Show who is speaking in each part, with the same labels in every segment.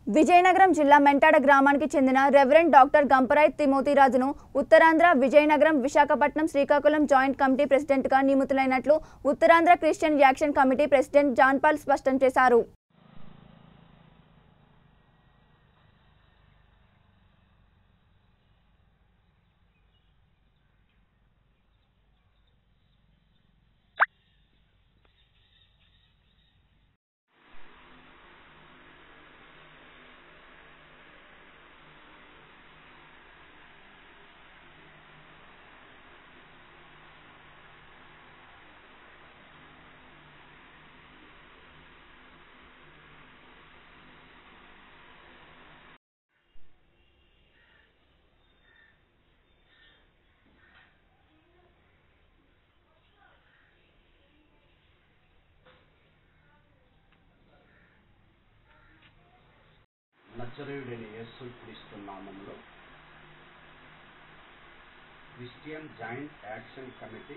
Speaker 1: విజయనగరం జిల్లా మెంటాడ గ్రామానికి చెందిన రెవరెండ్ డాక్టర్ గంపరాయ్ తిమోతిరాజును ఉత్తరాంధ్ర విజయనగరం విశాఖపట్నం శ్రీకాకుళం జాయింట్ కమిటీ ప్రెసిడెంట్గా నియమితులైనట్లు Uttarandhra Christian action committee president John Paul స్పష్టం చేశారు
Speaker 2: నజరేయుడైన యేసు క్రీస్తు నామంలో క్రిస్టియన్ జాయింట్ యాక్షన్ కమిటీ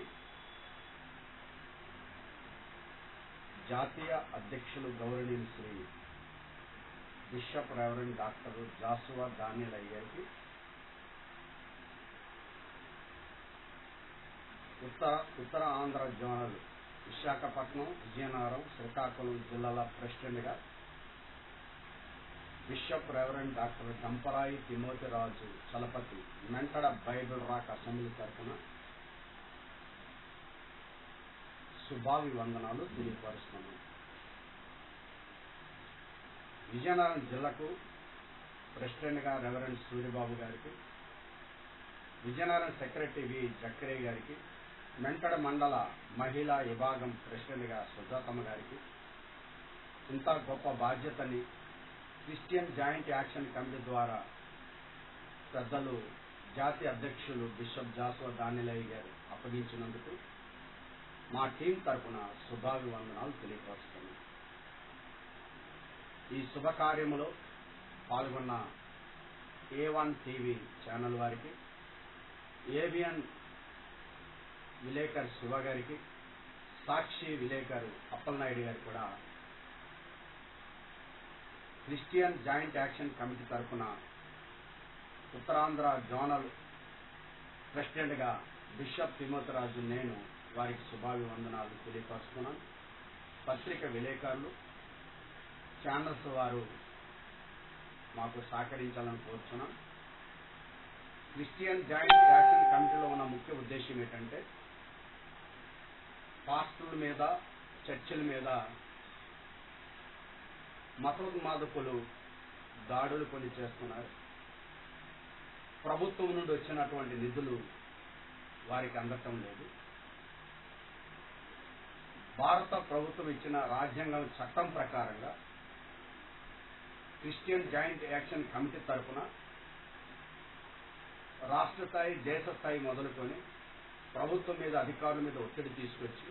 Speaker 2: జాతీయ అధ్యక్షులు గౌరవనీయులు Shri bishop reverend doctor Joshua Daniel అయ్యారికి ఉత్తర ఉత్తర ఆంధ్ర జోనల్ విశాఖపట్నం విజయనగరం శ్రీకాకుళం జిల్లాల ప్రెసిడెంట్గా bishop reverend doctor Gamparai Timothiraju Chalapathi Mentada Bible rock assembly తరఫున శుభాభివందనాలు తెలియపరుస్తున్నాను విజయనగరం జిల్లాకు ప్రెసిడెంట్గా రెవరెండ్ సూర్యబాబు గారికి విజయనగరం సెక్రటరీ వి జక్కరే గారికి మెంటడ మండల మహిళా విభాగం ప్రెసిడెంట్గా సుజాతమ్మ గారికి ఇంత గొప్ప బాధ్యతని క్రిస్టియన్ జాయింట్ యాక్షన్ కమిటీ ద్వారా పెద్దలు జాతీయ అధ్యక్షులు బిషప్ జాస్వా దానిలయ్య గారు అప్పగించినందుకు మా టీం తరఫున శుభాభివందనాలు తెలియపరుస్తున్నాం ఈ శుభకార్యములో పాల్గొన్న ఏ వన్ టీవీ ఛానల్ వారికి ఏబిఎన్ విలేకర్ శివ గారికి సాక్షి విలేకరు అప్పలనాయుడు గారికి కూడా క్రిస్టియన్ జాయింట్ యాక్షన్ కమిటీ తరఫున ఉత్తరాంధ్ర జోనల్ ప్రెసిడెంట్గా బిషప్ తిమోతరాజు నేను వారికి శుభాభివందనాలు తెలియపరుస్తున్నాను పత్రిక విలేకరులు ఛానల్స్ వారు మాకు సహకరించాలని కోరుచున్నాం క్రిస్టియన్ జాయింట్ యాక్షన్ కమిటీలో ఉన్న ముఖ్య ఉద్దేశం ఏంటంటే పాస్టుల మీద చర్చిల మీద మతోన్మాదకులు దాడులు కొన్ని చేస్తున్నారు ప్రభుత్వం నుండి వచ్చినటువంటి నిధులు వారికి అందటం లేదు భారత ప్రభుత్వం ఇచ్చిన రాజ్యాంగం చట్టం ప్రకారంగా క్రిస్టియన్ జాయింట్ యాక్షన్ కమిటీ తరఫున రాష్ట్ర స్థాయి దేశ స్థాయి మొదలుకొని ప్రభుత్వం మీద అధికారుల మీద ఒత్తిడి తీసుకొచ్చి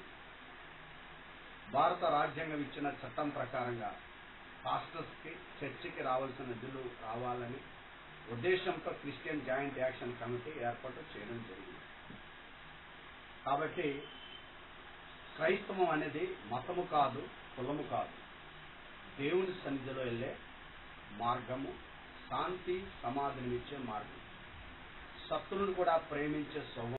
Speaker 2: భారత రాజ్యాంగం ఇచ్చిన చట్టం ప్రకారంగా పాస్టర్స్కి చర్చికి రావాల్సిన నిధులు రావాలని ఉద్దేశంతో క్రిస్టియన్ జాయింట్ యాక్షన్ కమిటీ ఏర్పాటు చేయడం జరిగింది కాబట్టి క్రైస్తవం అనేది మతము కాదు కులము కాదు దేవుని సన్నిధిలో వెళ్ళే మార్గము శాంతి సమాధినిచ్చే మార్గం శత్రువును కూడా ప్రేమించే స్వభావం